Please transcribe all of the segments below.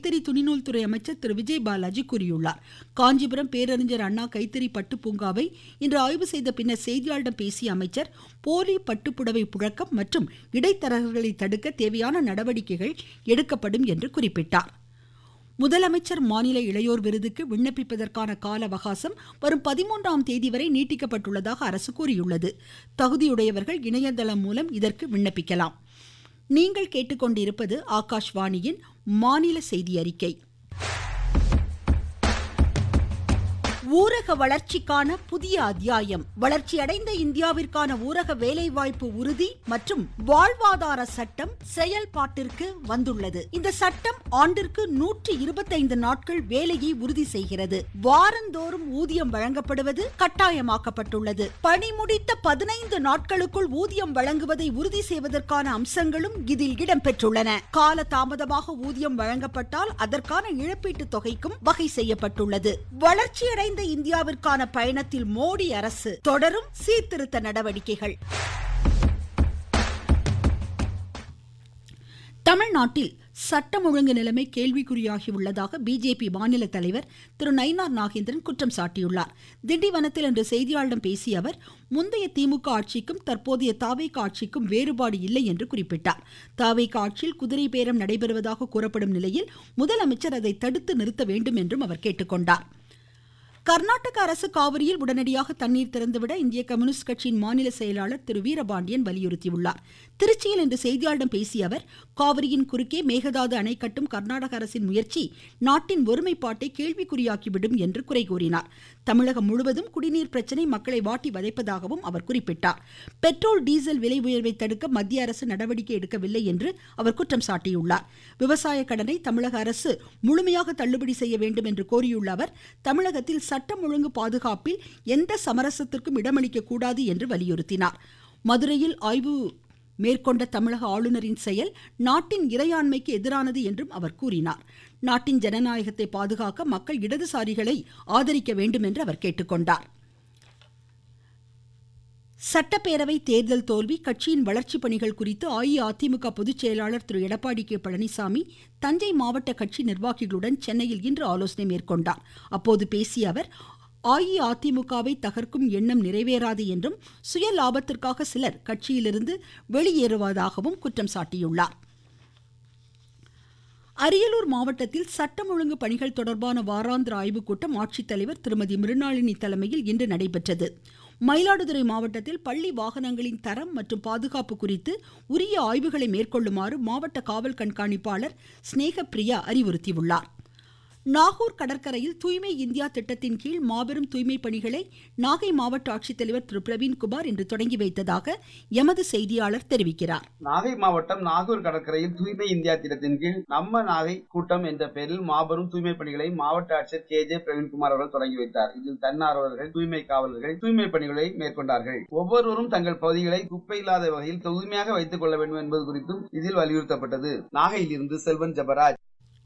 கைத்தறி துணிநூல் துறை அமைச்சர் திரு விஜய் பாலாஜி கூறியுள்ளார் காஞ்சிபுரம் பேரறிஞர் அண்ணா கைத்தறி பட்டு பூங்காவை இன்று ஆய்வு செய்த பின்னர் செய்தியாளர்களிடம் பேசிய அமைச்சர் போலி பட்டுப்புடவை புழக்கம் மற்றும் இடைத்தரகர்களை தடுக்க தேவையான நடவடிக்கைகள் எடுக்கப்படும் என்று குறிப்பிட்டார் முதலமைச்சர் மாநில இளையோர் விருதுக்கு விண்ணப்பிப்பதற்கான கால அவகாசம் வரும் பதிமூன்றாம் தேதி வரை நீட்டிக்கப்பட்டுள்ளதாக அரசு கூறியுள்ளது தகுதியுடையவர்கள் இணையதளம் மூலம் இதற்கு விண்ணப்பிக்கலாம் நீங்கள் கேட்டுக்கொண்டிருப்பது ஆகாஷ்வாணியின் மாநில செய்தி அறிக்கை ஊரக வளர்ச்சிக்கான புதிய அத்தியாயம் வளர்ச்சியடைந்த இந்தியாவிற்கான ஊரக வேலைவாய்ப்பு உறுதி மற்றும் வாழ்வாதார சட்டம் செயல்பாட்டிற்கு வந்துள்ளது இந்த சட்டம் ஆண்டிற்கு நூற்றி இருபத்தைந்து நாட்கள் வேலையை உறுதி செய்கிறது வாரந்தோறும் ஊதியம் வழங்கப்படுவது கட்டாயமாக்கப்பட்டுள்ளது பணி முடித்த பதினைந்து நாட்களுக்குள் ஊதியம் வழங்குவதை உறுதி செய்வதற்கான அம்சங்களும் இதில் இடம்பெற்றுள்ளன கால தாமதமாக ஊதியம் வழங்கப்பட்டால் அதற்கான இழப்பீட்டு தொகைக்கும் வகை செய்யப்பட்டுள்ளது வளர்ச்சியடைந்த வளர்ந்த இந்தியாவிற்கான பயணத்தில் மோடி அரசு தொடரும் சீர்திருத்த நடவடிக்கைகள் தமிழ்நாட்டில் சட்டம் ஒழுங்கு நிலைமை கேள்விக்குறியாகியுள்ளதாக பிஜேபி மாநில தலைவர் திரு நயினார் நாகேந்திரன் குற்றம் சாட்டியுள்ளார் திண்டிவனத்தில் இன்று செய்தியாளரிடம் பேசிய அவர் முந்தைய திமுக ஆட்சிக்கும் தற்போதைய தாவேக ஆட்சிக்கும் வேறுபாடு இல்லை என்று குறிப்பிட்டார் தாவேக ஆட்சியில் குதிரை பேரம் நடைபெறுவதாக கூறப்படும் நிலையில் முதலமைச்சர் அதை தடுத்து நிறுத்த வேண்டும் என்றும் அவர் கேட்டுக்கொண்டார் கர்நாடக அரசு காவிரியில் உடனடியாக தண்ணீர் திறந்துவிட இந்திய கம்யூனிஸ்ட் கட்சியின் மாநில செயலாளர் திரு வீரபாண்டியன் வலியுறுத்தியுள்ளார் திருச்சியில் இன்று செய்தியாளர்களிடம் பேசிய அவர் காவிரியின் குறுக்கே மேகதாது அணை கட்டும் கர்நாடக அரசின் முயற்சி நாட்டின் ஒருமைப்பாட்டை கேள்விக்குறியாக்கிவிடும் என்று குறை கூறினார் தமிழகம் முழுவதும் குடிநீர் பிரச்சினை மக்களை வாட்டி வதைப்பதாகவும் அவர் குறிப்பிட்டார் பெட்ரோல் டீசல் விலை உயர்வை தடுக்க மத்திய அரசு நடவடிக்கை எடுக்கவில்லை என்று அவர் குற்றம் சாட்டியுள்ளார் விவசாய கடனை தமிழக அரசு முழுமையாக தள்ளுபடி செய்ய வேண்டும் என்று கோரியுள்ள அவர் தமிழகத்தில் சட்டம் ஒழுங்கு பாதுகாப்பில் எந்த சமரசத்திற்கும் இடமளிக்க கூடாது என்று வலியுறுத்தினார் மதுரையில் ஆய்வு மேற்கொண்ட தமிழக ஆளுநரின் செயல் நாட்டின் இறையாண்மைக்கு எதிரானது என்றும் அவர் கூறினார் நாட்டின் ஜனநாயகத்தை பாதுகாக்க மக்கள் இடதுசாரிகளை ஆதரிக்க வேண்டும் என்று அவர் கேட்டுக்கொண்டார் சட்டப்பேரவை தேர்தல் தோல்வி கட்சியின் வளர்ச்சி பணிகள் குறித்து அஇஅதிமுக பொதுச் செயலாளர் திரு எடப்பாடி கே பழனிசாமி தஞ்சை மாவட்ட கட்சி நிர்வாகிகளுடன் சென்னையில் இன்று ஆலோசனை மேற்கொண்டார் அப்போது பேசிய அவர் அஇஅதிமுகவை தகர்க்கும் எண்ணம் நிறைவேறாது என்றும் சுய லாபத்திற்காக சிலர் கட்சியிலிருந்து வெளியேறுவதாகவும் குற்றம் சாட்டியுள்ளார் அரியலூர் மாவட்டத்தில் சட்டம் ஒழுங்கு பணிகள் தொடர்பான வாராந்திர ஆய்வுக் கூட்டம் ஆட்சித்தலைவர் திருமதி மிருணாளினி தலைமையில் இன்று நடைபெற்றது மயிலாடுதுறை மாவட்டத்தில் பள்ளி வாகனங்களின் தரம் மற்றும் பாதுகாப்பு குறித்து உரிய ஆய்வுகளை மேற்கொள்ளுமாறு மாவட்ட காவல் கண்காணிப்பாளர் ஸ்னேகப்பிரியா அறிவுறுத்தியுள்ளார் நாகூர் கடற்கரையில் தூய்மை இந்தியா திட்டத்தின் கீழ் மாபெரும் தூய்மை பணிகளை நாகை மாவட்ட ஆட்சித்தலைவர் திரு பிரவீன்குமார் இன்று தொடங்கி வைத்ததாக எமது செய்தியாளர் தெரிவிக்கிறார் நாகை மாவட்டம் நாகூர் கடற்கரையில் தூய்மை இந்தியா திட்டத்தின் கீழ் நம்ம நாகை கூட்டம் என்ற பெயரில் மாபெரும் தூய்மை பணிகளை மாவட்ட ஆட்சியர் கே ஜே பிரவீன்குமார் அவர்கள் தொடங்கி வைத்தார் இதில் தன்னார்வலர்கள் தூய்மை காவலர்கள் தூய்மை பணிகளை மேற்கொண்டார்கள் ஒவ்வொருவரும் தங்கள் பகுதிகளை குப்பை இல்லாத வகையில் தூய்மையாக வைத்துக் கொள்ள வேண்டும் என்பது குறித்தும் இதில் வலியுறுத்தப்பட்டது நாகையில் இருந்து செல்வன் ஜபராஜ்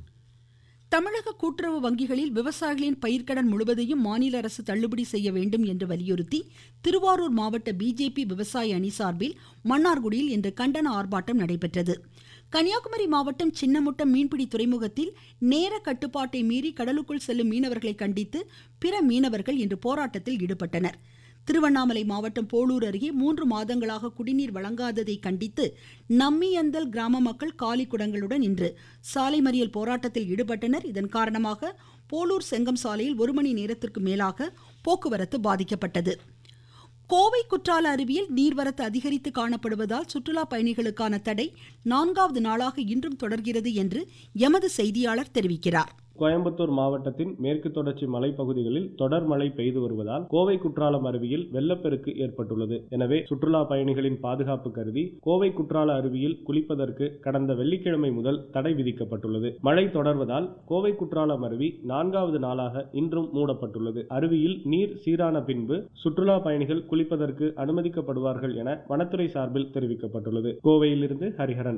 தமிழக கூட்டுறவு வங்கிகளில் விவசாயிகளின் பயிர்க்கடன் முழுவதையும் மாநில அரசு தள்ளுபடி செய்ய வேண்டும் என்று வலியுறுத்தி திருவாரூர் மாவட்ட பிஜேபி விவசாய அணி சார்பில் மன்னார்குடியில் இன்று கண்டன ஆர்ப்பாட்டம் நடைபெற்றது கன்னியாகுமரி மாவட்டம் சின்னமுட்டம் மீன்பிடி துறைமுகத்தில் நேர கட்டுப்பாட்டை மீறி கடலுக்குள் செல்லும் மீனவர்களை கண்டித்து பிற மீனவர்கள் இன்று போராட்டத்தில் ஈடுபட்டனர் திருவண்ணாமலை மாவட்டம் போலூர் அருகே மூன்று மாதங்களாக குடிநீர் வழங்காததை கண்டித்து நம்மியந்தல் கிராம மக்கள் காலி குடங்களுடன் இன்று சாலை மறியல் போராட்டத்தில் ஈடுபட்டனர் இதன் காரணமாக போலூர் செங்கம் சாலையில் ஒரு மணி நேரத்திற்கு மேலாக போக்குவரத்து பாதிக்கப்பட்டது கோவை குற்றால அருவியில் நீர்வரத்து அதிகரித்து காணப்படுவதால் சுற்றுலா பயணிகளுக்கான தடை நான்காவது நாளாக இன்றும் தொடர்கிறது என்று எமது செய்தியாளர் தெரிவிக்கிறார் கோயம்புத்தூர் மாவட்டத்தின் மேற்கு தொடர்ச்சி மலைப்பகுதிகளில் தொடர் மழை பெய்து வருவதால் கோவை குற்றாலம் அருவியில் வெள்ளப்பெருக்கு ஏற்பட்டுள்ளது எனவே சுற்றுலா பயணிகளின் பாதுகாப்பு கருதி கோவை குற்றால அருவியில் குளிப்பதற்கு கடந்த வெள்ளிக்கிழமை முதல் தடை விதிக்கப்பட்டுள்ளது மழை தொடர்வதால் கோவை குற்றாலம் அருவி நான்காவது நாளாக இன்றும் மூடப்பட்டுள்ளது அருவியில் நீர் சீரான பின்பு சுற்றுலா பயணிகள் குளிப்பதற்கு அனுமதிக்கப்படுவார்கள் என வனத்துறை சார்பில் தெரிவிக்கப்பட்டுள்ளது கோவையிலிருந்து ஹரிஹரன்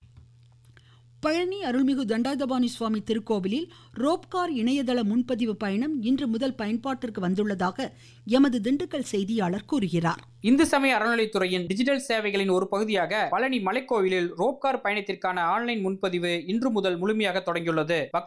பழனி அருள்மிகு தண்டாயுதபாணி சுவாமி திருக்கோவிலில் ரோப்கார் இணையதள முன்பதிவு பயணம் இன்று முதல் பயன்பாட்டிற்கு வந்துள்ளதாக எமது திண்டுக்கல் செய்தியாளர் கூறுகிறார் இந்து சமய அறநிலைத்துறையின் டிஜிட்டல் சேவைகளின் ஒரு பகுதியாக பழனி மலைக்கோவிலில் ரோப்கார் பயணத்திற்கான ஆன்லைன் முன்பதிவு இன்று முதல் முழுமையாக தொடங்கியுள்ளது